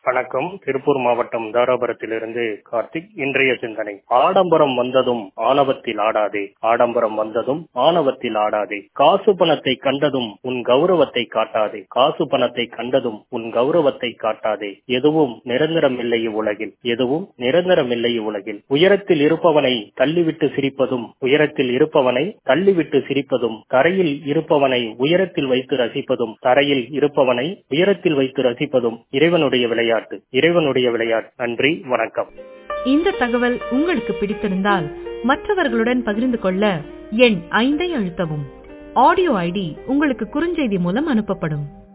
வணக்கம் திருப்பூர் மாவட்டம் தாராபுரத்திலிருந்து கார்த்திக் இன்றைய சிந்தனை ஆடம்பரம் வந்ததும் ஆணவத்தில் ஆடாதே ஆடம்பரம் வந்ததும் ஆணவத்தில் ஆடாதே காசு பணத்தை கண்டதும் உன் கௌரவத்தை காட்டாதே காசு பணத்தை கண்டதும் உன் கௌரவத்தை காட்டாதே எதுவும் நிரந்தரம் இல்லை உலகில் எதுவும் நிரந்தரம் இல்லை உலகில் உயரத்தில் இருப்பவனை தள்ளிவிட்டு சிரிப்பதும் உயரத்தில் இருப்பவனை தள்ளிவிட்டு சிரிப்பதும் தரையில் இருப்பவனை உயரத்தில் வைத்து ரசிப்பதும் தரையில் இருப்பவனை உயரத்தில் வைத்து ரசிப்பதும் இறைவனுடைய விளையாட்டு இறைவனுடைய விளையாட்டு நன்றி வணக்கம் இந்த தகவல் உங்களுக்கு பிடித்திருந்தால் மற்றவர்களுடன் பகிர்ந்து கொள்ள எண் ஐந்தை அழுத்தவும் ஆடியோ ஐடி உங்களுக்கு குறுஞ்செய்தி மூலம் அனுப்பப்படும்